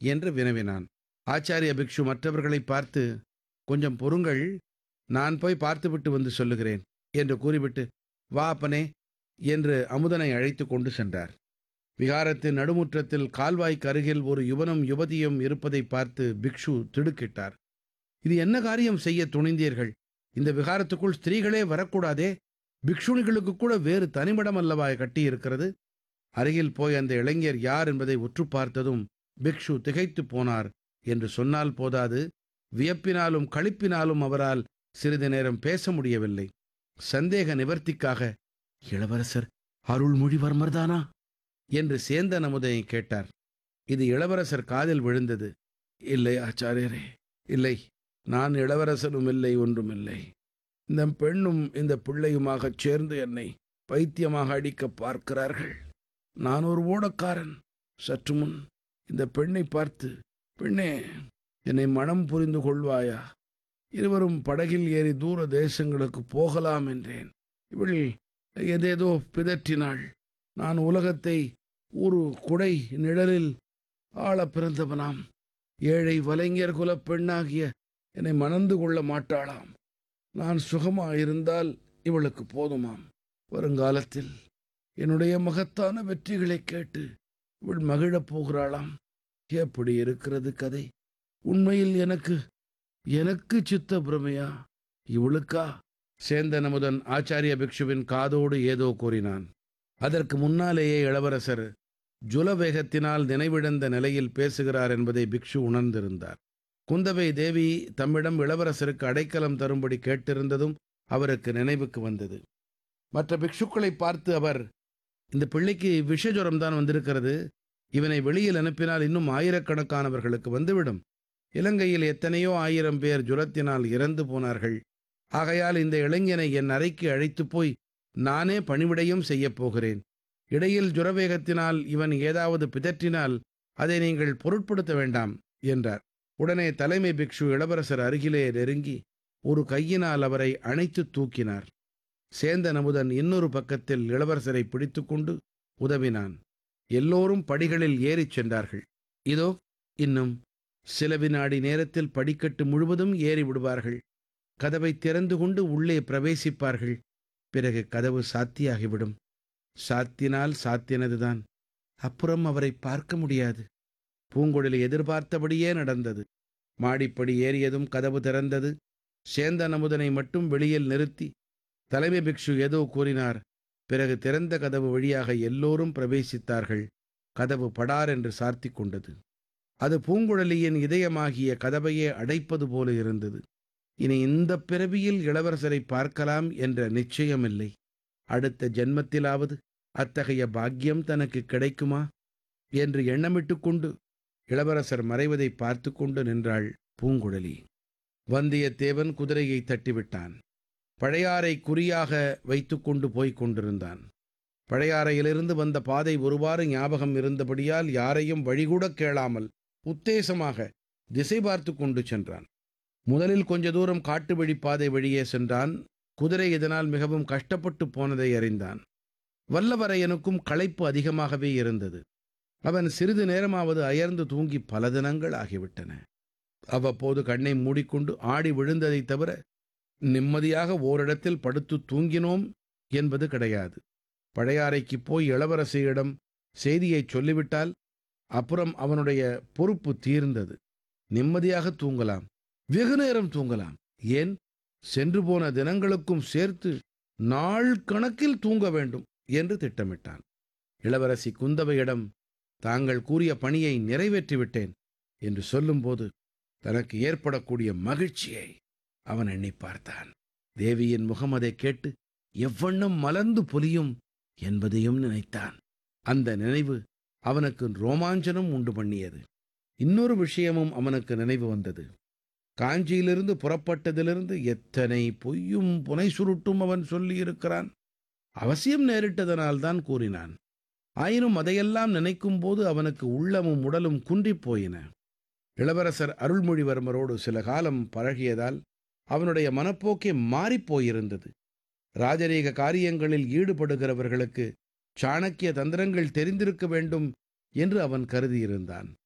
என்று வினவினான் ஆச்சாரிய பிக்ஷு மற்றவர்களை பார்த்து கொஞ்சம் பொறுங்கள் நான் போய் பார்த்துவிட்டு வந்து சொல்லுகிறேன் என்று கூறிவிட்டு வா அப்பனே என்று அமுதனை அழைத்து கொண்டு சென்றார் விகாரத்தின் நடுமுற்றத்தில் கால்வாய்க்கு அருகில் ஒரு யுவனும் யுவதியும் இருப்பதை பார்த்து பிக்ஷு திடுக்கிட்டார் இது என்ன காரியம் செய்ய துணிந்தீர்கள் இந்த விகாரத்துக்குள் ஸ்திரீகளே வரக்கூடாதே பிக்ஷுணிகளுக்கு கூட வேறு தனிமிடம் அல்லவா கட்டியிருக்கிறது அருகில் போய் அந்த இளைஞர் யார் என்பதை உற்று பார்த்ததும் பிக்ஷு திகைத்து போனார் என்று சொன்னால் போதாது வியப்பினாலும் களிப்பினாலும் அவரால் சிறிது நேரம் பேச முடியவில்லை சந்தேக நிவர்த்திக்காக இளவரசர் அருள்மொழிவர்மர்தானா என்று சேந்தன் அமுதையை கேட்டார் இது இளவரசர் காதில் விழுந்தது இல்லை ஆச்சாரியரே இல்லை நான் இளவரசனும் இல்லை ஒன்றுமில்லை இந்த பெண்ணும் இந்த பிள்ளையுமாகச் சேர்ந்து என்னை பைத்தியமாக அடிக்க பார்க்கிறார்கள் நான் ஒரு ஓடக்காரன் சற்று முன் இந்த பெண்ணை பார்த்து பெண்ணே என்னை மனம் புரிந்து கொள்வாயா இருவரும் படகில் ஏறி தூர தேசங்களுக்கு போகலாம் என்றேன் இவள் ஏதேதோ பிதற்றினாள் நான் உலகத்தை ஒரு குடை நிழலில் ஆள பிறந்தவனாம் ஏழை வலைஞர் குலப் பெண்ணாகிய என்னை மணந்து கொள்ள மாட்டாளாம் நான் சுகமாயிருந்தால் இவளுக்கு போதுமாம் வருங்காலத்தில் என்னுடைய மகத்தான வெற்றிகளைக் கேட்டு இவள் மகிழப் போகிறாளாம் எப்படி இருக்கிறது கதை உண்மையில் எனக்கு எனக்கு சித்த பிரமையா இவளுக்கா சேந்தன் அமுதன் ஆச்சாரிய பிக்ஷுவின் காதோடு ஏதோ கூறினான் அதற்கு முன்னாலேயே இளவரசர் ஜுலவேகத்தினால் நினைவிழந்த நிலையில் பேசுகிறார் என்பதை பிக்ஷு உணர்ந்திருந்தார் குந்தவை தேவி தம்மிடம் இளவரசருக்கு அடைக்கலம் தரும்படி கேட்டிருந்ததும் அவருக்கு நினைவுக்கு வந்தது மற்ற பிக்ஷுக்களை பார்த்து அவர் இந்த பிள்ளைக்கு விஷஜுரம் தான் வந்திருக்கிறது இவனை வெளியில் அனுப்பினால் இன்னும் ஆயிரக்கணக்கானவர்களுக்கு வந்துவிடும் இலங்கையில் எத்தனையோ ஆயிரம் பேர் ஜுரத்தினால் இறந்து போனார்கள் ஆகையால் இந்த இளைஞனை என் அறைக்கு அழைத்துப் போய் நானே பணிவிடையும் செய்யப் போகிறேன் இடையில் ஜுரவேகத்தினால் இவன் ஏதாவது பிதற்றினால் அதை நீங்கள் பொருட்படுத்த வேண்டாம் என்றார் உடனே தலைமை பிக்ஷு இளவரசர் அருகிலே நெருங்கி ஒரு கையினால் அவரை அணைத்து தூக்கினார் சேந்த நமுதன் இன்னொரு பக்கத்தில் இளவரசரை பிடித்துக்கொண்டு உதவினான் எல்லோரும் படிகளில் ஏறிச் சென்றார்கள் இதோ இன்னும் சில வினாடி நேரத்தில் படிக்கட்டு முழுவதும் ஏறி விடுவார்கள் கதவை திறந்து கொண்டு உள்ளே பிரவேசிப்பார்கள் பிறகு கதவு சாத்தியாகிவிடும் சாத்தினால் சாத்தினதுதான் அப்புறம் அவரை பார்க்க முடியாது பூங்குழலி எதிர்பார்த்தபடியே நடந்தது மாடிப்படி ஏறியதும் கதவு திறந்தது சேந்தன் அமுதனை மட்டும் வெளியில் நிறுத்தி தலைமை பிக்ஷு ஏதோ கூறினார் பிறகு திறந்த கதவு வழியாக எல்லோரும் பிரவேசித்தார்கள் கதவு படார் என்று சார்த்தி கொண்டது அது பூங்குழலியின் இதயமாகிய கதவையே அடைப்பது போல இருந்தது இனி இந்த பிறவியில் இளவரசரை பார்க்கலாம் என்ற நிச்சயமில்லை அடுத்த ஜென்மத்திலாவது அத்தகைய பாக்கியம் தனக்கு கிடைக்குமா என்று எண்ணமிட்டுக் கொண்டு இளவரசர் மறைவதை பார்த்து கொண்டு நின்றாள் பூங்குழலி வந்தியத்தேவன் குதிரையை தட்டிவிட்டான் பழையாறை குறியாக வைத்துக்கொண்டு போய்க் கொண்டிருந்தான் பழையாறையிலிருந்து வந்த பாதை ஒருவாறு ஞாபகம் இருந்தபடியால் யாரையும் வழிகூடக் கேளாமல் உத்தேசமாக திசை பார்த்து கொண்டு சென்றான் முதலில் கொஞ்ச தூரம் காட்டு வழிப்பாதை வழியே சென்றான் குதிரை இதனால் மிகவும் கஷ்டப்பட்டு போனதை அறிந்தான் வல்லவரையனுக்கும் களைப்பு அதிகமாகவே இருந்தது அவன் சிறிது நேரமாவது அயர்ந்து தூங்கி பல தினங்கள் ஆகிவிட்டன அவ்வப்போது கண்ணை மூடிக்கொண்டு ஆடி விழுந்ததைத் தவிர நிம்மதியாக ஓரிடத்தில் படுத்து தூங்கினோம் என்பது கிடையாது பழையாறைக்கு போய் இளவரசியிடம் செய்தியைச் சொல்லிவிட்டால் அப்புறம் அவனுடைய பொறுப்பு தீர்ந்தது நிம்மதியாக தூங்கலாம் வெகு நேரம் தூங்கலாம் ஏன் சென்று போன தினங்களுக்கும் சேர்த்து நாள் கணக்கில் தூங்க வேண்டும் என்று திட்டமிட்டான் இளவரசி குந்தவையிடம் தாங்கள் கூறிய பணியை நிறைவேற்றிவிட்டேன் என்று சொல்லும்போது தனக்கு ஏற்படக்கூடிய மகிழ்ச்சியை அவன் எண்ணி பார்த்தான் தேவியின் முகம் அதை கேட்டு எவ்வண்ணம் மலர்ந்து பொலியும் என்பதையும் நினைத்தான் அந்த நினைவு அவனுக்கு ரோமாஞ்சனம் உண்டு பண்ணியது இன்னொரு விஷயமும் அவனுக்கு நினைவு வந்தது காஞ்சியிலிருந்து புறப்பட்டதிலிருந்து எத்தனை பொய்யும் புனை சுருட்டும் அவன் சொல்லியிருக்கிறான் அவசியம் நேரிட்டதனால்தான் கூறினான் ஆயினும் அதையெல்லாம் நினைக்கும் போது அவனுக்கு உள்ளமும் உடலும் குன்றிப் போயின இளவரசர் அருள்மொழிவர்மரோடு சில காலம் பழகியதால் அவனுடைய மனப்போக்கே மாறிப்போயிருந்தது ராஜரீக காரியங்களில் ஈடுபடுகிறவர்களுக்கு சாணக்கிய தந்திரங்கள் தெரிந்திருக்க வேண்டும் என்று அவன் கருதியிருந்தான்